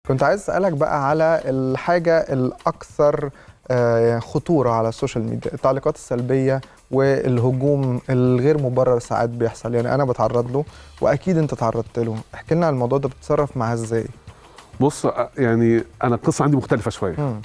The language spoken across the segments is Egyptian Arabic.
كنت عايز اسالك بقى على الحاجه الاكثر آه، خطوره على السوشيال ميديا التعليقات السلبيه والهجوم الغير مبرر ساعات بيحصل يعني انا بتعرض له واكيد انت تعرضت له احكي لنا عن الموضوع ده بتتصرف معاه ازاي بص أ- يعني انا القصه عندي مختلفه شويه مم.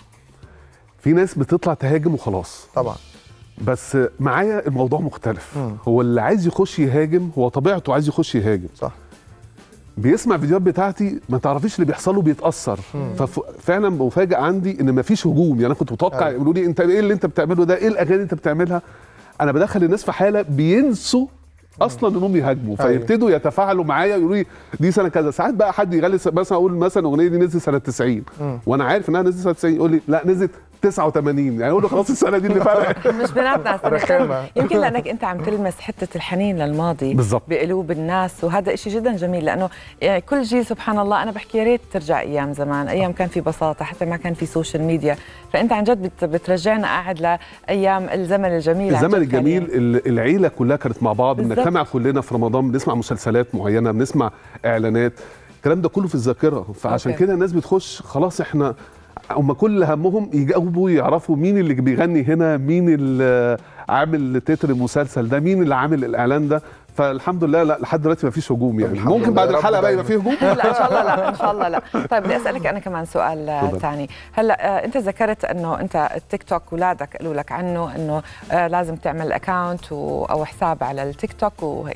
في ناس بتطلع تهاجم وخلاص طبعا بس معايا الموضوع مختلف مم. هو اللي عايز يخش يهاجم هو طبيعته عايز يخش يهاجم صح بيسمع فيديوهات بتاعتي ما تعرفيش اللي بيحصل له بيتاثر ففعلا بفاجئ عندي ان ما فيش هجوم يعني انا كنت متوقع أيوة. يقولوا لي انت ايه اللي انت بتعمله ده ايه الاغاني اللي انت بتعملها انا بدخل الناس في حاله بينسوا اصلا انهم يهاجموا أيوة. فيبتدوا يتفاعلوا معايا يقولوا لي دي سنه كذا ساعات بقى حد يغلس مثلا اقول مثلا اغنيه دي نزلت سنه 90 مم. وانا عارف انها نزلت سنه 90 يقول لي لا نزلت 89 يعني اقول له خلاص السنه دي اللي فرقت مش بناتنا رخامة. يمكن لانك انت عم تلمس حته الحنين للماضي بالضبط. بقلوب الناس وهذا إشي جدا جميل لانه يعني كل جيل سبحان الله انا بحكي يا ريت ترجع ايام زمان ايام كان في بساطه حتى ما كان في سوشيال ميديا فانت عن جد بت- بترجعنا قاعد لايام الزمن الجميل عن الزمن جد كان الجميل يعني. ال- العيله كلها كانت مع بعض بالظبط. بنجتمع كلنا في رمضان بنسمع مسلسلات معينه بنسمع اعلانات الكلام ده كله في الذاكره فعشان أوكي. كده الناس بتخش خلاص احنا هم كل همهم يجاوبوا يعرفوا مين اللي بيغني هنا مين اللي عامل تتر المسلسل ده مين اللي عامل الاعلان ده فالحمد لله لا لحد دلوقتي ما فيش هجوم يعني الحمد ممكن لله بعد يا رب الحلقه بقى دايما. يبقى فيه هجوم لا ان شاء الله لا ان شاء الله لا طيب بدي اسالك انا كمان سؤال تفضل. ثاني هلا آه، انت ذكرت انه انت التيك توك اولادك قالوا لك عنه انه آه، لازم تعمل اكاونت او حساب على التيك توك وهيك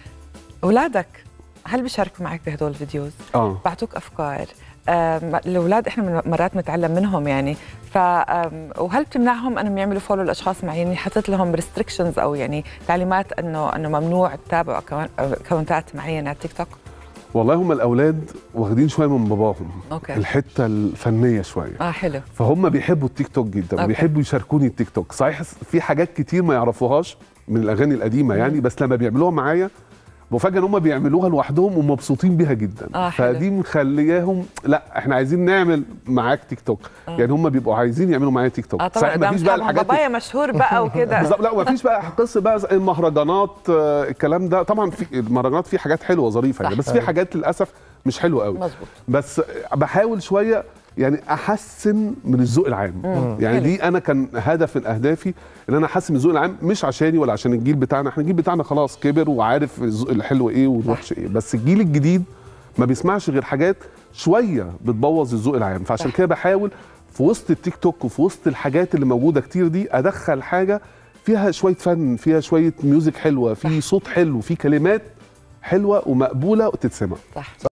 اولادك هل بيشاركوا معك بهدول الفيديوز اه بعطوك افكار آم، الاولاد احنا من مرات نتعلم منهم يعني ف آم، وهل بتمنعهم انهم يعملوا فولو لاشخاص معينين حطيت لهم ريستريكشنز او يعني تعليمات انه انه ممنوع تتابعوا أكاون- اكونتات معينه على التيك توك والله هم الاولاد واخدين شويه من باباهم اوكي الحته الفنيه شويه اه حلو فهم بيحبوا التيك توك جدا أوكي. وبيحبوا يشاركوني التيك توك صحيح في حاجات كتير ما يعرفوهاش من الاغاني القديمه يعني بس لما بيعملوها معايا بفاجئ ان هم بيعملوها لوحدهم ومبسوطين بيها جدا آه، حلو. فدي مخلياهم لا احنا عايزين نعمل معاك تيك توك آه. يعني هم بيبقوا عايزين يعملوا معايا تيك توك اه طبعا صحيح مفيش بقى الحاجات بابايا مشهور بقى وكده بالظبط لا ومفيش بقى قصه بقى زي المهرجانات آه، الكلام ده طبعا في المهرجانات في حاجات حلوه ظريفه يعني صح. بس في حاجات للاسف مش حلوه قوي مظبوط بس بحاول شويه يعني احسن من الذوق العام يعني حلو. دي انا كان هدف من اهدافي ان انا احسن من الذوق العام مش عشاني ولا عشان الجيل بتاعنا احنا الجيل بتاعنا خلاص كبر وعارف الذوق الحلو ايه والوحش ايه بس الجيل الجديد ما بيسمعش غير حاجات شويه بتبوظ الذوق العام فعشان صح. كده بحاول في وسط التيك توك وفي وسط الحاجات اللي موجوده كتير دي ادخل حاجه فيها شويه فن فيها شويه ميوزك حلوه في صوت حلو في كلمات حلوه ومقبوله وتتسمع صح